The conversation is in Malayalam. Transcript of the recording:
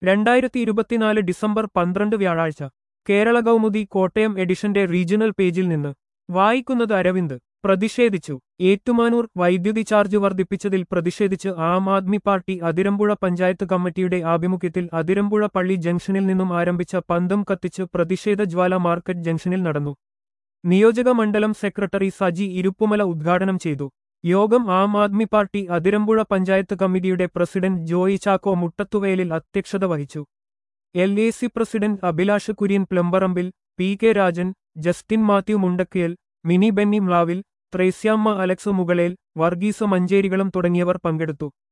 രണ്ടായിരത്തി ഇരുപത്തിനാല് ഡിസംബർ പന്ത്രണ്ട് വ്യാഴാഴ്ച കേരള കൗമുദി കോട്ടയം എഡിഷന്റെ റീജിയണൽ പേജിൽ നിന്ന് വായിക്കുന്നത് അരവിന്ദ് പ്രതിഷേധിച്ചു ഏറ്റുമാനൂർ വൈദ്യുതി ചാർജ് വർദ്ധിപ്പിച്ചതിൽ പ്രതിഷേധിച്ച് ആം ആദ്മി പാർട്ടി അതിരമ്പുഴ പഞ്ചായത്ത് കമ്മിറ്റിയുടെ ആഭിമുഖ്യത്തിൽ അതിരമ്പുഴ പള്ളി ജംഗ്ഷനിൽ നിന്നും ആരംഭിച്ച പന്തം കത്തിച്ച് പ്രതിഷേധ ജ്വാല മാർക്കറ്റ് ജംഗ്ഷനിൽ നടന്നു നിയോജക മണ്ഡലം സെക്രട്ടറി സജി ഇരുപ്പുമല ഉദ്ഘാടനം ചെയ്തു യോഗം ആം ആദ്മി പാർട്ടി അതിരമ്പുഴ പഞ്ചായത്ത് കമ്മിറ്റിയുടെ പ്രസിഡന്റ് ജോയി ചാക്കോ മുട്ടത്തുവയലിൽ അധ്യക്ഷത വഹിച്ചു L A C president Abhilash Kurian Plambarambil P K Rajan Justin Mathew Mundakkiyal Mini Benny Mlavil Threasiamma Alex Mukalel Varghese മഞ്ചേരികളും തുടങ്ങിയവർ പങ്കെടുത്തു